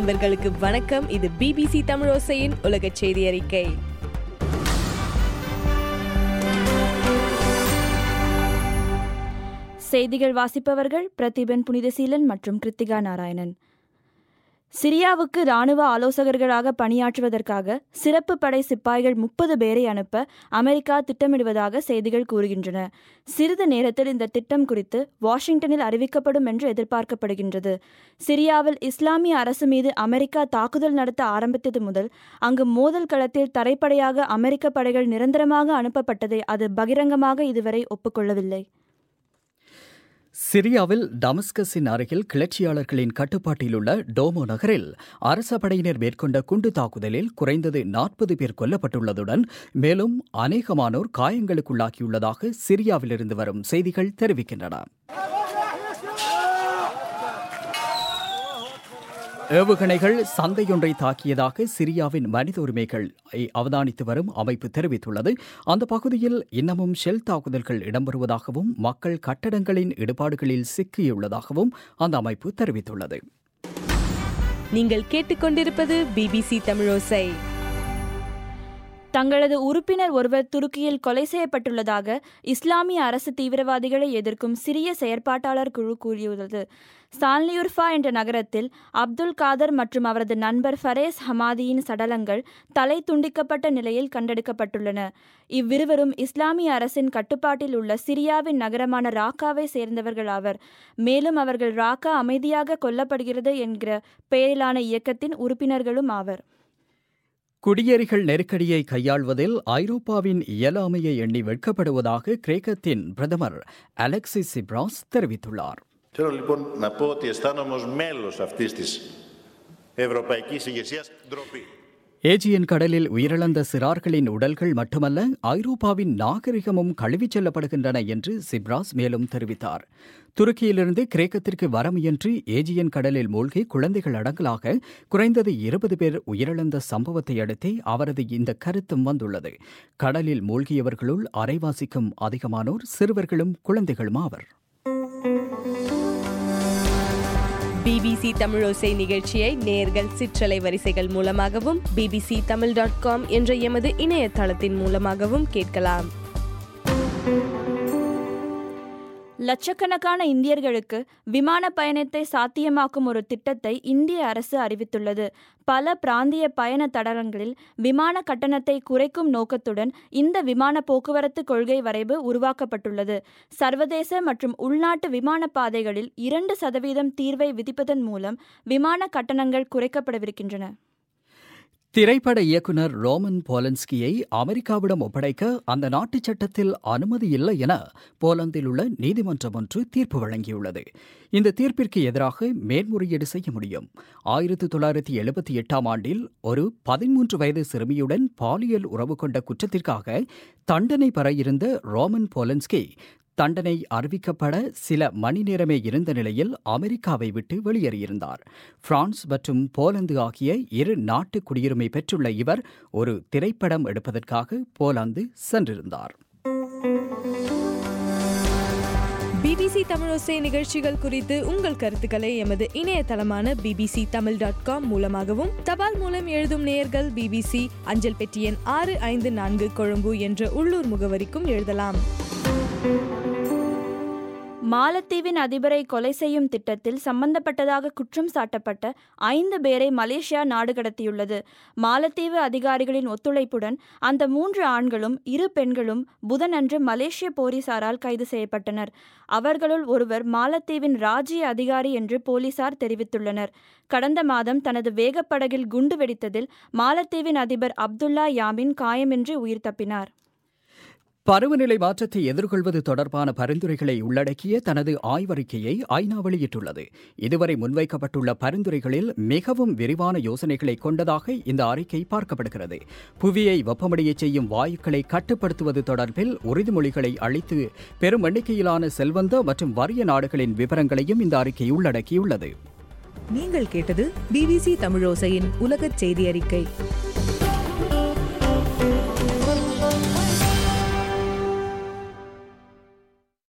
நண்பர்களுக்கு வணக்கம் இது பிபிசி தமிழோசையின் உலக செய்தி அறிக்கை செய்திகள் வாசிப்பவர்கள் பிரதிபன் புனிதசீலன் மற்றும் கிருத்திகா நாராயணன் சிரியாவுக்கு ராணுவ ஆலோசகர்களாக பணியாற்றுவதற்காக சிறப்பு படை சிப்பாய்கள் முப்பது பேரை அனுப்ப அமெரிக்கா திட்டமிடுவதாக செய்திகள் கூறுகின்றன சிறிது நேரத்தில் இந்த திட்டம் குறித்து வாஷிங்டனில் அறிவிக்கப்படும் என்று எதிர்பார்க்கப்படுகின்றது சிரியாவில் இஸ்லாமிய அரசு மீது அமெரிக்கா தாக்குதல் நடத்த ஆரம்பித்தது முதல் அங்கு மோதல் களத்தில் தரைப்படையாக அமெரிக்க படைகள் நிரந்தரமாக அனுப்பப்பட்டதை அது பகிரங்கமாக இதுவரை ஒப்புக்கொள்ளவில்லை சிரியாவில் டமஸ்கஸின் அருகில் கிளர்ச்சியாளர்களின் கட்டுப்பாட்டில் உள்ள டோமோ நகரில் அரச படையினர் மேற்கொண்ட குண்டு தாக்குதலில் குறைந்தது நாற்பது பேர் கொல்லப்பட்டுள்ளதுடன் மேலும் அநேகமானோர் காயங்களுக்குள்ளாகியுள்ளதாக சிரியாவிலிருந்து வரும் செய்திகள் தெரிவிக்கின்றன ஏவுகணைகள் சந்தையொன்றை தாக்கியதாக சிரியாவின் மனித உரிமைகள் அவதானித்து வரும் அமைப்பு தெரிவித்துள்ளது அந்த பகுதியில் இன்னமும் ஷெல் தாக்குதல்கள் இடம்பெறுவதாகவும் மக்கள் கட்டடங்களின் இடுபாடுகளில் சிக்கியுள்ளதாகவும் அந்த அமைப்பு தெரிவித்துள்ளது நீங்கள் கேட்டுக்கொண்டிருப்பது பிபிசி தமிழோசை தங்களது உறுப்பினர் ஒருவர் துருக்கியில் கொலை செய்யப்பட்டுள்ளதாக இஸ்லாமிய அரசு தீவிரவாதிகளை எதிர்க்கும் சிறிய செயற்பாட்டாளர் குழு கூறியுள்ளது சான்லியுர்ஃபா என்ற நகரத்தில் அப்துல் காதர் மற்றும் அவரது நண்பர் ஃபரேஸ் ஹமாதியின் சடலங்கள் தலை துண்டிக்கப்பட்ட நிலையில் கண்டெடுக்கப்பட்டுள்ளன இவ்விருவரும் இஸ்லாமிய அரசின் கட்டுப்பாட்டில் உள்ள சிரியாவின் நகரமான ராக்காவை சேர்ந்தவர்கள் ஆவர் மேலும் அவர்கள் ராக்கா அமைதியாக கொல்லப்படுகிறது என்கிற பெயரிலான இயக்கத்தின் உறுப்பினர்களும் ஆவர் குடியேறிகள் நெருக்கடியை கையாள்வதில் ஐரோப்பாவின் இயலாமையை எண்ணி வெட்கப்படுவதாக கிரேக்கத்தின் பிரதமர் அலெக்சிஸ் சிப்ராஸ் தெரிவித்துள்ளார் Θέλω λοιπόν να πω ότι αισθάνομαι ως μέλος αυτής της ευρωπαϊκής ηγεσίας ντροπή. ஏஜியன் கடலில் உயிரிழந்த சிறார்களின் உடல்கள் மட்டுமல்ல ஐரோப்பாவின் நாகரிகமும் கழுவிச் செல்லப்படுகின்றன என்று சிப்ராஸ் மேலும் தெரிவித்தார் துருக்கியிலிருந்து கிரேக்கத்திற்கு வர முயன்று ஏஜியன் கடலில் மூழ்கி குழந்தைகள் அடங்கலாக குறைந்தது இருபது பேர் உயிரிழந்த சம்பவத்தை அடுத்தே அவரது இந்த கருத்தும் வந்துள்ளது கடலில் மூழ்கியவர்களுள் அரைவாசிக்கும் அதிகமானோர் சிறுவர்களும் குழந்தைகளும் ஆவர் பிபிசி தமிழோசை நிகழ்ச்சியை நேர்கள் சிற்றலை வரிசைகள் மூலமாகவும் பிபிசி தமிழ் டாட் காம் என்ற எமது இணையதளத்தின் மூலமாகவும் கேட்கலாம் லட்சக்கணக்கான இந்தியர்களுக்கு விமான பயணத்தை சாத்தியமாக்கும் ஒரு திட்டத்தை இந்திய அரசு அறிவித்துள்ளது பல பிராந்திய பயண தடங்களில் விமான கட்டணத்தை குறைக்கும் நோக்கத்துடன் இந்த விமான போக்குவரத்து கொள்கை வரைவு உருவாக்கப்பட்டுள்ளது சர்வதேச மற்றும் உள்நாட்டு விமான பாதைகளில் இரண்டு சதவீதம் தீர்வை விதிப்பதன் மூலம் விமான கட்டணங்கள் குறைக்கப்படவிருக்கின்றன திரைப்பட இயக்குனர் ரோமன் போலன்ஸ்கியை அமெரிக்காவிடம் ஒப்படைக்க அந்த நாட்டு சட்டத்தில் அனுமதி இல்லை என போலந்தில் உள்ள நீதிமன்றம் ஒன்று தீர்ப்பு வழங்கியுள்ளது இந்த தீர்ப்பிற்கு எதிராக மேன்முறையீடு செய்ய முடியும் ஆயிரத்தி தொள்ளாயிரத்தி எழுபத்தி எட்டாம் ஆண்டில் ஒரு பதிமூன்று வயது சிறுமியுடன் பாலியல் உறவு கொண்ட குற்றத்திற்காக தண்டனை பெற இருந்த ரோமன் போலன்ஸ்கி தண்டனை அறிவிக்கப்பட சில மணி நேரமே இருந்த நிலையில் அமெரிக்காவை விட்டு வெளியேறியிருந்தார் பிரான்ஸ் மற்றும் போலந்து ஆகிய இரு நாட்டு குடியுரிமை பெற்றுள்ள இவர் ஒரு திரைப்படம் எடுப்பதற்காக போலந்து சென்றிருந்தார் பிபிசி தமிழோசை நிகழ்ச்சிகள் குறித்து உங்கள் கருத்துக்களை எமது இணையதளமான பிபிசி தமிழ் டாட் காம் மூலமாகவும் தபால் மூலம் எழுதும் நேயர்கள் பிபிசி அஞ்சல் பெட்டி எண் ஆறு ஐந்து நான்கு கொழும்பு என்ற உள்ளூர் முகவரிக்கும் எழுதலாம் மாலத்தீவின் அதிபரை கொலை செய்யும் திட்டத்தில் சம்பந்தப்பட்டதாக குற்றம் சாட்டப்பட்ட ஐந்து பேரை மலேசியா நாடு கடத்தியுள்ளது மாலத்தீவு அதிகாரிகளின் ஒத்துழைப்புடன் அந்த மூன்று ஆண்களும் இரு பெண்களும் புதனன்று மலேசிய போலீசாரால் கைது செய்யப்பட்டனர் அவர்களுள் ஒருவர் மாலத்தீவின் ராஜ்ய அதிகாரி என்று போலீசார் தெரிவித்துள்ளனர் கடந்த மாதம் தனது வேகப்படகில் குண்டு வெடித்ததில் மாலத்தீவின் அதிபர் அப்துல்லா யாமின் காயமின்றி உயிர் தப்பினார் பருவநிலை மாற்றத்தை எதிர்கொள்வது தொடர்பான பரிந்துரைகளை உள்ளடக்கிய தனது ஆய்வறிக்கையை ஐநா வெளியிட்டுள்ளது இதுவரை முன்வைக்கப்பட்டுள்ள பரிந்துரைகளில் மிகவும் விரிவான யோசனைகளை கொண்டதாக இந்த அறிக்கை பார்க்கப்படுகிறது புவியை வெப்பமடையச் செய்யும் வாயுக்களை கட்டுப்படுத்துவது தொடர்பில் உறுதிமொழிகளை அளித்து பெரும் எண்ணிக்கையிலான செல்வந்த மற்றும் வறிய நாடுகளின் விவரங்களையும் இந்த அறிக்கை உள்ளடக்கியுள்ளது நீங்கள் கேட்டது பிபிசி தமிழோசையின் உலகச் செய்தி அறிக்கை